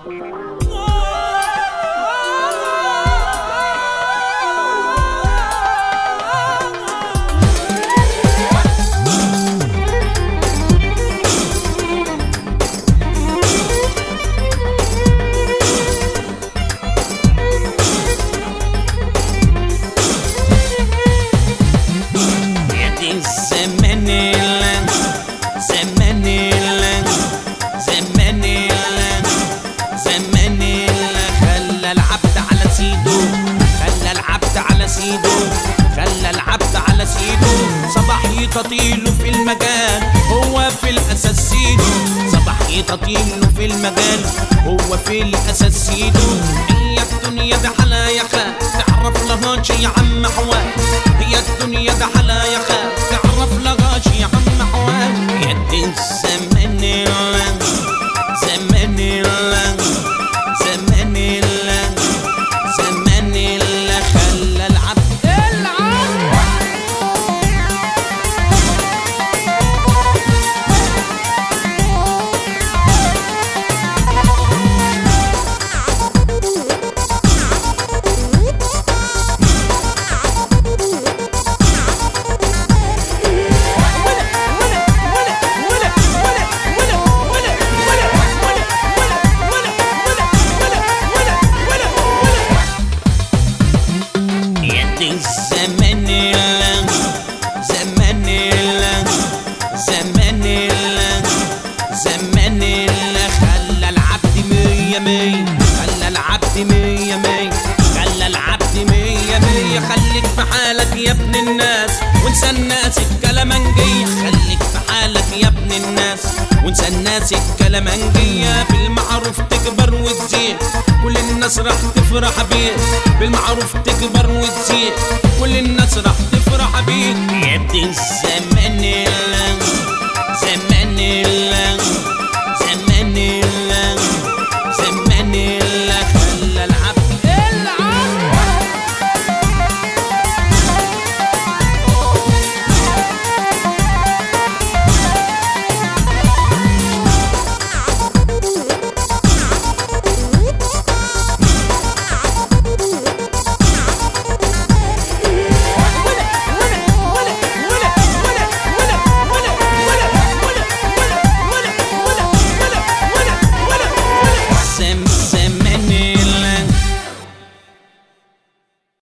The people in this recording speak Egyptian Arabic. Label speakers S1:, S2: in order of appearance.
S1: يدي الزمن الان زمن الان زمن الان زمن الان خلى العبد على سيده خلى العبد على سيده خلى العبد على سيده صباح يطيله في المجال هو في الاساس سيده صباح يطيله في المجال هو في الاساس سيده هي الدنيا ده حلا يا خال تعرف لها شي يا عم حوال هي الدنيا ده حلا يا خال تعرف لها شي يا عم حوال يدي الزمن الان زمن الان زمن الان زمن الان خلى العبد العب يدي الزمن الان زمن الان زمن الان زمن الان خلى العبد مية مية خلى العبد مية مية خلى العبد مية مية خليك في حالك يا ابن الناس وانسى الناس الكلامنجية خليك في حالك يا ابن الناس وانسى الناس الكلامنجية بالمعروف تكبر وتزيد كل الناس راح تفرح بيك بالمعروف تكبر وتزيد كل الناس راح تفرح بيك يدي الزمن الان